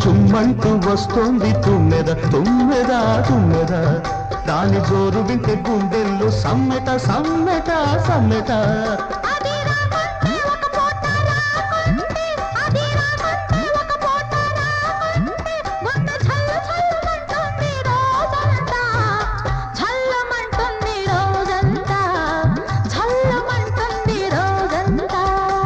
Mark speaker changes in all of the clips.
Speaker 1: చుమ్మంటూ వస్తోంది తుమ్మెద తుమ్మెద తుమ్మెద దాని జోరు వింటే గుండెల్లో సమ్మెట సమ్మెట సమ్మెట
Speaker 2: అది రాకుంటే ఒక పూట రాకుంటే అది రాకుంటే ఒక పూట రాకుంటే గుండె ఛల్లు ఛల్లుమంటుంది రోజంతా ఛల్లుమంటుంది రోజంతా ఛల్లుమంటుంది రోజంతా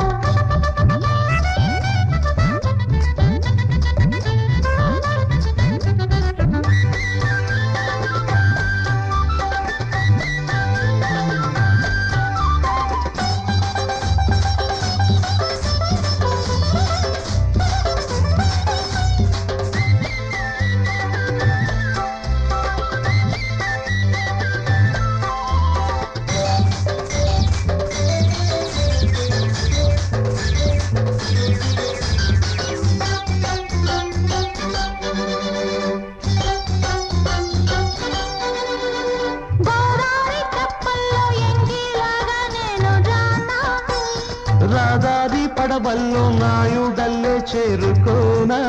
Speaker 2: గోదారి కప్పల్లో ఎంగిలాగా నేను రానా
Speaker 1: రాదాది పడవల్లో నాయుడల్లే చేరుకోనా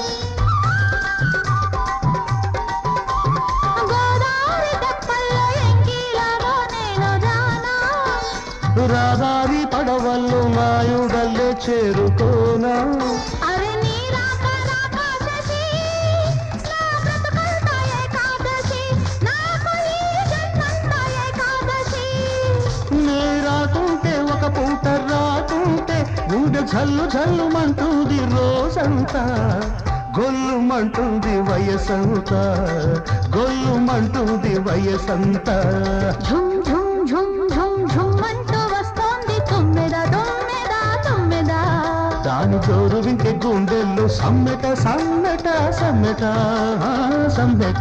Speaker 2: గోదారి కప్పల్లో ఎంగిలాగా నేను రానా
Speaker 1: రాదాది పడవల్లో నాయుడల్లే చేరుకోనా
Speaker 2: అరే నీ రాక రాక శశి నా బ్రతుకంతా ఏకాదశి నాకు ఈ జన్మంతా ఏకాదశి
Speaker 1: నే రాకుంటే ఒక పూట రాకుంటే గుండె జల్లు జల్లుమంటుంది రోజంతా గొల్లుమంటుంది వయసంతా గొల్లుమంటుంది వయసంతా
Speaker 2: ఝుమ్ ఝుమ్ ఝుమ్ ఝుమ్ ఝుమ్ అంటూ వస్తోంది తుమ్మెద తుమ్మెద తుమ్మెద
Speaker 1: దాని జోరు వింటే గుండెల్లో సమ్మెట సమ్మెట సమ్మెట ఆ, సమ్మెట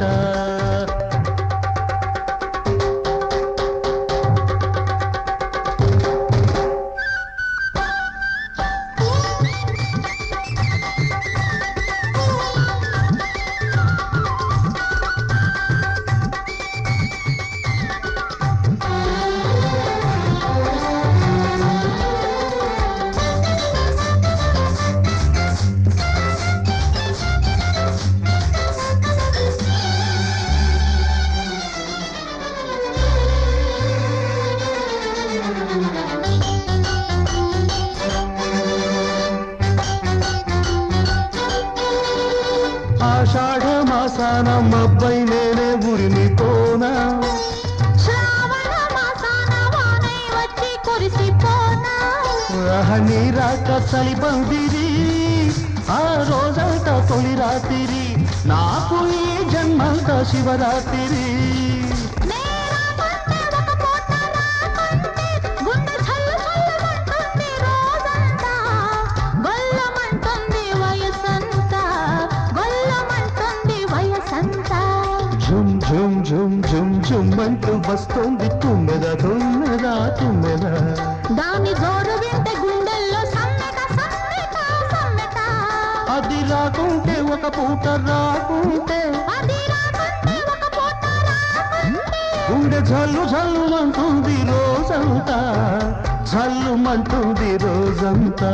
Speaker 1: ఆషాఢ మాసాన మబ్బై నేనే ఉరిమిపోనా
Speaker 2: శ్రావణ మాసాన వానై వచ్చి కురిసిపోనా
Speaker 1: నీ రాక చలి పందిరి ఆ రోజంతా తొలి రాత్రి నాకు ఈ జన్మంతా శివరాత్రి
Speaker 2: నేరామంటే ఒక పూట రాకుంటే గుండె ఛల్లు ఛల్లుమంటుంది రోజంతా గొల్లమంటుంది వయసంతా గొల్లమంటుంది వయసంతా
Speaker 1: ఝుమ్ ఝుమ్ ఝుమ్ ఝుమ్ ఝుమ్ అంటూ వస్తుంది తుమ్మెద తుమ్మెద తుమ్మెద
Speaker 2: దాని జోరు వింటే గుండెల్లో సమ్మెట సమ్మెట సమ్మెట
Speaker 1: అది రాకుంటే ఒక పూట రాకుంటే
Speaker 2: అది రాకుంటే ఒక పూట రాకుంటే
Speaker 1: గుండె జల్లు జల్లుమంటుంది రోజంతా జల్లుమంటుంది రోజంతా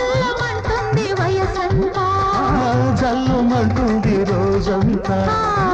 Speaker 2: గొల్లమంటుంది వయసంతా
Speaker 1: ఆ, జల్లుమంటుంది రోజంతా
Speaker 2: ఆ